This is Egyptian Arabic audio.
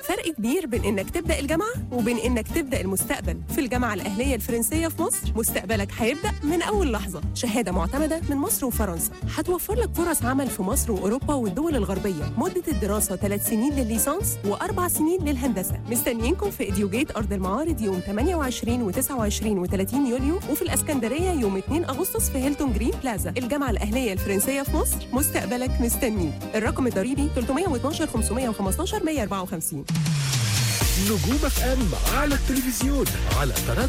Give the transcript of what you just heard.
فرق كبير بين انك تبدا الجامعه وبين انك تبدا المستقبل في الجامعه الاهليه الفرنسيه في مصر مستقبلك هيبدا من اول لحظه شهاده معتمده من مصر وفرنسا هتوفر لك فرص عمل في مصر واوروبا والدول الغربيه مده الدراسه 3 سنين للليسانس واربع سنين للهندسه مستنيينكم في اديوجيت ارض المعارض يوم 28 و29 و30 يوليو وفي الاسكندريه يوم 2 اغسطس في هيلتون جرين بلازا الجامعه الاهليه الفرنسيه في مصر مستقبلك مستنيك الرقم الضريبي 312 515 154 نجوم اف ام على التلفزيون على قناه